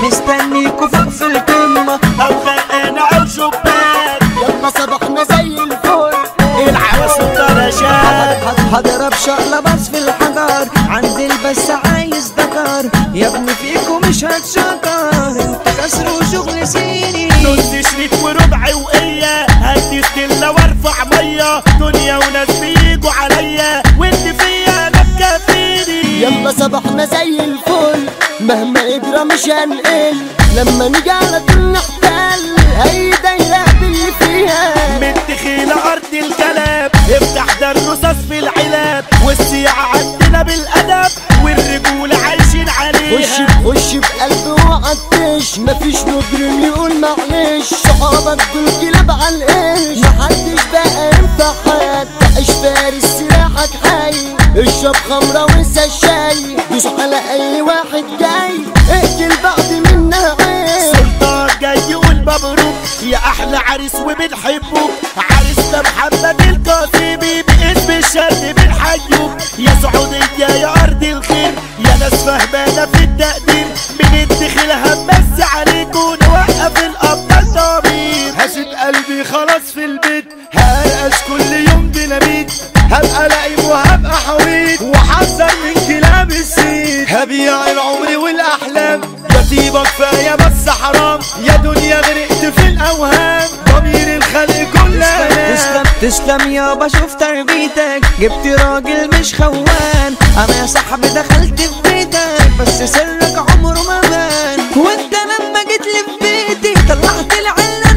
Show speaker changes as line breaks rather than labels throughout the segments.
مستنيكوا فوق في القمة
او غرقانة او شباك
يلا صباحنا زي الفل
العبس والطرشات
هضرب شقلة بس في الحجر عند البس عايز ذكر يا ابني فيكوا مش هتشكر انت كسر وشغل سيري
نص شريط وربع وقية هدي ستيلا وارفع مية دنيا وناس بيجوا عليا وانت فيا انا مكفيني
يلا صباحنا زي الفل مهما اجرى مش هنقل لما نيجي على طول نحتل اي دايرة باللي فيها
من دخيلة ارض الكلام افتح ده الرصاص في العلاب والسيعة عندنا بالادب والرجولة عايشين
خش
عليها
خش بقلب وعطش مفيش مجرم يقول معلش صحابك دول كلاب على القش محدش بقى ينفع حياتك تعيش فارس سلاحك حي اشرب خمرة وانسى الشاي دوس على اي واحد جاي اقتل بعض منها عين
سلطان جاي يقول مبروك يا احلى عريس وبنحبه عريسنا محمد القاسمي باسم الشر بنحيوك يا سعودية يا ارض الخير يا ناس فهمانة في التقدير من الدخل همس عليكم نوقف الابطال ضمير هسيب قلبي خلاص في البيت هرقص كل يوم ديناميت هبقى لئيم وهبقى حويط وحذر من كلام السيد هبيع العمر والاحلام يا طيبة كفاية بس حرام يا دنيا غرقت في الاوهام ضمير الخلق كلها
تسلم تسلم يابا شوف تربيتك جبت راجل مش خوان انا يا صاحبي دخلت في بيتك بس سرك عمره ما بان وانت لما جيت لي في بيتي طلعت العلان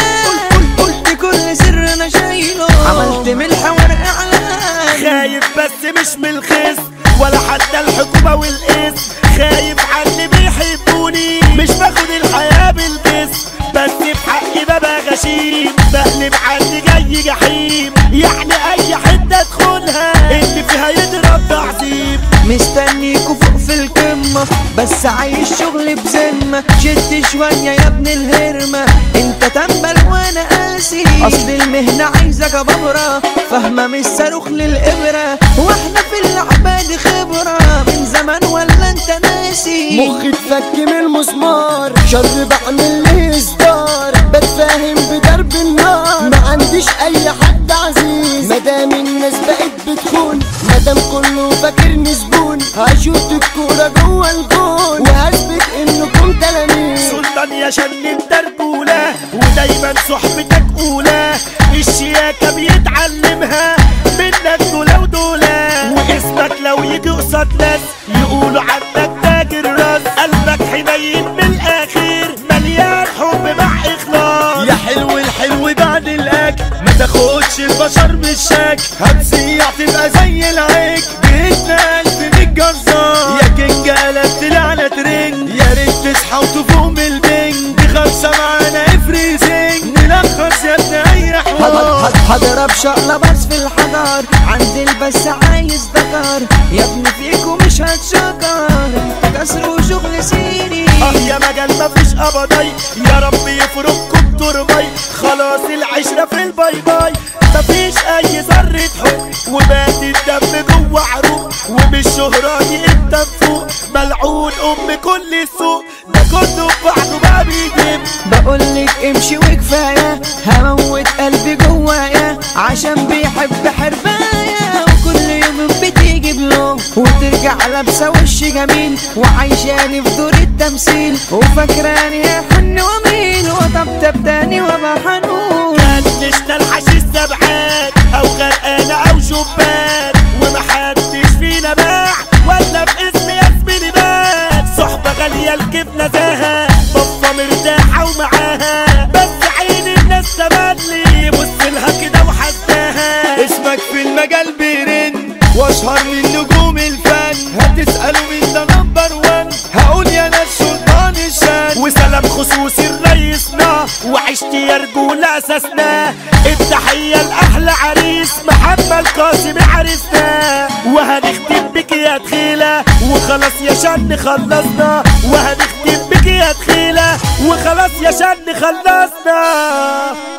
وفلان قلت كل سر انا شايله عملت من الحوار اعلان
خايف بس مش من الخس ولا حتى الحكومة والقس خايف على اللي بيحبوني مش باخد الحياة بالبس بس في حقي ببقى غشيم بقلب عني جاي جحيم يعني اي حتة ادخلها اللي فيها يضرب تعظيم
مستنيكوا فوق في القمة بس عايش شغل بذمة شد شوية يا ابن الهرمة انت تنبل وانا قاسي اصل المهنة عايزة جبابرة فاهمة مش صاروخ للإبرة واحنا في اللعبة دي خبرة من زمان ولا انت ناسي
مخي اتفك من المسمار شر بعمل لي اصدار بتفاهم بدرب النار ما عنديش اي حد عزيز مادام الناس بقت بتخون مادام كله فاكرني زبون هشوط الكورة جوه الجون وهثبت انكم تلاميذ
سلطان يا شن انت رجولة ودايما صحبتك اولى الشياكة بيتعلمها منك دولة ودولة واسمك لو يجي قصاد ناس يقولوا عنك تاجر راس قلبك حنين من الاخير مليان حب مع اخلاص يا حلو الحلو بعد الاكل ما تاخدش البشر بالشك هتسيع تبقى زي العيك بيتنا قلب من الجزار يا كينج قلبت لعنة ترنج يا ريت تصحى وتفوق من البنج دي خالصة معانا افريزنج نلخص يا ابن اي
هض-
حوار
هض- هضرب شقلة بس في الحجر عند البس عايز ذكر يا ابني فيكوا مش هتشكر انت كسر وشغل سيري
اه يا مجال مفيش قبضاي يا رب يفرقكم ترباي خلاص العشرة في الباي باي مفيش اي ذرة حب وبات الدم جوه عروق ومش شهراني انت فوق ملعون ام كل السوق ده كله في بعضه بقى بيدم
بقولك امشي وكفاية هموت قلبي جوايا عشان بيحب حرباية وكل يوم بتيجي بلون وترجع لابسة وش جميل وعايشاني في دور التمثيل وفاكراني حن وميل وطبطب تاني وابقى حنون
كلشنا الحشيش سبعات او غرقانة او شباك ومحدش فينا باع ولا باسم ياسمين بات صحبة غالية الكيف نزاهة بصة مرتاحة ومعاها بس عين الناس تملي بص لها كده وحساها اسمك في المجال بيرن واشهر من نجوم الفن هتسألوا مين ده نمبر وان هقول يا ناس سلطان الشان وسلام خصوصي لرئيسنا وعشت يا رجولة اساسنا التحية لأحلى عريس محمد قاسم عريسنا وهنختم بك يا دخيلة وخلاص يا شن خلصنا وهنختم بك يا دخيلة وخلاص يا شن خلصنا